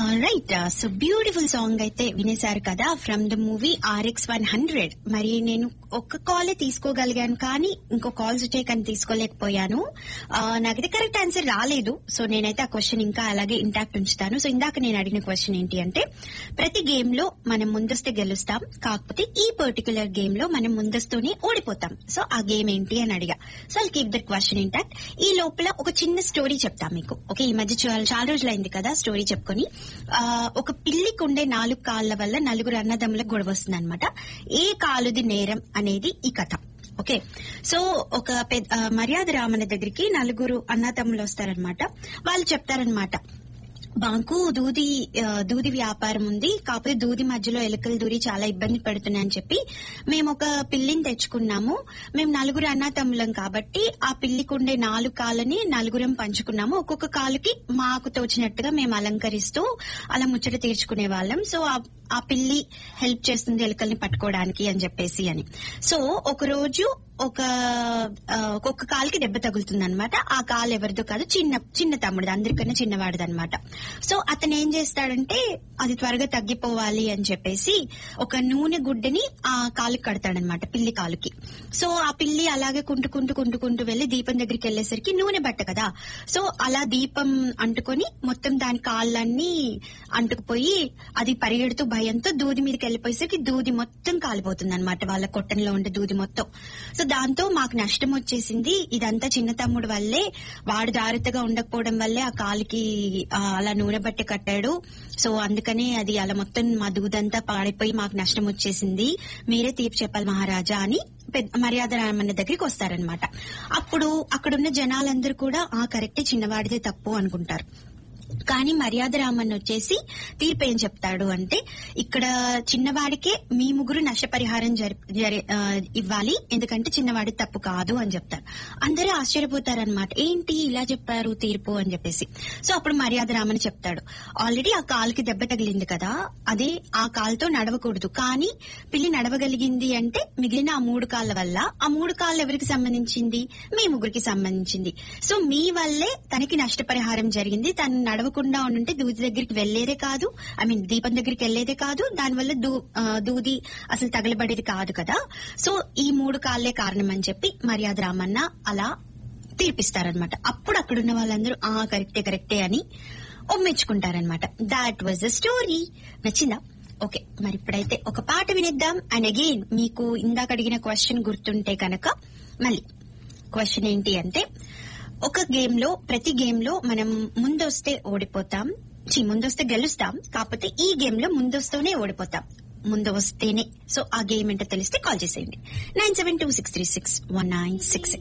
right so beautiful song అయితే వినేశారు కదా from the movie RX one hundred మరి నేను ఒక్క కాలే తీసుకోగలిగాను కానీ ఇంకో కాల్స్ వచ్చాయి కానీ తీసుకోలేకపోయాను ఆ, నాకైతే కరెక్ట్ ఆన్సర్ రాలేదు సో నేనైతే ఆ క్వశ్చన్ ఇంకా అలాగే ఇంటాక్ట్ ఉంచుతాను సో ఇందాక నేను అడిగిన క్వశ్చన్ ఏంటి అంటే ప్రతి గేమ్ లో మనం ముందస్తే గెలుస్తాం కాకపోతే ఈ పర్టికులర్ గేమ్ లో మనం ముందస్తూనే ఓడిపోతాం సో ఆ గేమ్ ఏంటి అని అడిగా so I keep that question intact ఈ లోపల ఒక చిన్న స్టోరీ చెప్తాం మీకు ఓకే ఈ మధ్య చాలా చాలా రోజులైంది కదా స్టోరీ చెప్పుకొని ఆ, ఒక పిల్లికి ఉండే నాలుగు కాళ్ళ వల్ల నలుగురు అన్నదమ్ములకు గొడవ వస్తుంది అనమాట ఏ కాలుది నేరం అనేది ఈ కథ ఓకే సో ఒక పెద్ద ఆ, మర్యాద రామన్న దగ్గరికి నలుగురు అన్నతమ్ములు వస్తారనమాట వాళ్ళు చెప్తారనమాట బాంకు దూది ఆ, దూది వ్యాపారం ఉంది కాకపోతే దూది మధ్యలో ఎలుకలు దూరి చాలా ఇబ్బంది పెడుతున్నాయని చెప్పి మేము ఒక పిల్లిని తెచ్చుకున్నాము మేము నలుగురు అన్నతమ్ములం కాబట్టి ఆ పిల్లికి ఉండే నాలుగు కాళ్ళని నలుగురం పంచుకున్నాము ఒక్కొక్క కాలుకి మాకు తోచినట్టుగా మేము అలంకరిస్తూ అలా ముచ్చట తీర్చుకునే వాళ్ళం సో ఆ- ఆ పిల్లి హెల్ప్ చేస్తుంది ఎలుకల్ని పట్టుకోవడానికి అని చెప్పేసి అని సో ఒక రోజు ఒక ఆ, ఒక్కొక్క కాలుకి దెబ్బ తగులుతుంది అనమాట ఆ కాలు ఎవరిదో కాదు చిన్న చిన్న తమ్ముడు అందరికన్నా చిన్నవాడిది అనమాట సో అతను ఏం చేస్తాడంటే అది త్వరగా తగ్గిపోవాలి అని చెప్పేసి ఒక నూనె గుడ్డని ఆ కాలుకి కడతాడనమాట పిల్లి కాలుకి సో ఆ పిల్లి అలాగే కుంటుకుంటూ కుంటుకుంటూ వెళ్లి దీపం దగ్గరికి వెళ్లేసరికి నూనె బట్ట కదా సో అలా దీపం అంటుకొని మొత్తం దాని కాళ్ళన్నీ అంటుకుపోయి అది పరిగెడుతూ భయంతో దూది మీదకి వెళ్ళిపోయేసరికి దూది మొత్తం కాలిపోతుంది అనమాట వాళ్ళ కొట్టంలో ఉండే దూది మొత్తం సో దాంతో మాకు నష్టం వచ్చేసింది ఇదంతా చిన్న తమ్ముడు వల్లే వాడు జాగ్రత్తగా ఉండకపోవడం వల్లే ఆ కాలికి ఆ, అలా నూనె బట్టి కట్టాడు సో అందుకనే అది అలా మొత్తం మా దూదంతా పాడిపోయి మాకు నష్టం వచ్చేసింది మీరే తీర్పు చెప్పాలి మహారాజా అని పెద్ద మర్యాద రామన్న దగ్గరికి వస్తారనమాట అప్పుడు అక్కడున్న జనాలందరూ కూడా ఆ కరెక్టే చిన్నవాడిదే తప్పు అనుకుంటారు కానీ మర్యాద రామన్ వచ్చేసి తీర్పు ఏం చెప్తాడు అంటే ఇక్కడ చిన్నవాడికే మీ ముగ్గురు నష్టపరిహారం జరి- జరి- ఆ, ఇవ్వాలి ఎందుకంటే చిన్నవాడి తప్పు కాదు అని చెప్తారు అందరూ ఆశ్చర్యపోతారనమాట ఏంటి ఇలా చెప్పారు తీర్పు అని చెప్పేసి సో అప్పుడు మర్యాద రామన్ చెప్తాడు ఆల్రెడీ ఆ కాలుకి దెబ్బ తగిలింది కదా అదే ఆ కాలుతో నడవకూడదు కానీ పిల్లి నడవగలిగింది అంటే మిగిలిన ఆ మూడు కాళ్ళ వల్ల ఆ మూడు కాళ్ళు ఎవరికి సంబంధించింది మీ ముగ్గురికి సంబంధించింది సో మీ వల్లే తనకి నష్టపరిహారం జరిగింది తను నడవకుండా ఉండుంటే దూది దగ్గరికి వెళ్లేదే కాదు ఐ మీన్ దీపం దగ్గరికి వెళ్లేదే కాదు దానివల్ల దూ- ఆ, దూది అసలు తగలబడేది కాదు కదా సో ఈ మూడు కాళ్ళే కారణం అని చెప్పి మర్యాద రామన్న అలా తీర్పిస్తారనమాట అప్పుడు అక్కడున్న వాళ్ళందరూ ఆ కరెక్టే కరెక్టే అని ఒమ్మించుకుంటారనమాట దాట్ వాజ్ ద స్టోరీ నచ్చిందా ఓకే మరి ఇప్పుడైతే ఒక పాట వినిద్దాం అండ్ అగైన్ మీకు ఇందాక అడిగిన క్వశ్చన్ గుర్తుంటే కనుక మళ్ళీ క్వశ్చన్ ఏంటి అంటే ఒక గేమ్ లో ప్రతి గేమ్ లో మనం ముందొస్తే ఓడిపోతాం ఛీ, ముందొస్తే గెలుస్తాం కాకపోతే ఈ గేమ్ లో ముందొస్తూనే ఓడిపోతాం ముందు వస్తేనే సో ఆ గేమ్ ఏంటో తెలిస్తే కాల్ చేసేయండి nine seven two six three six one nine six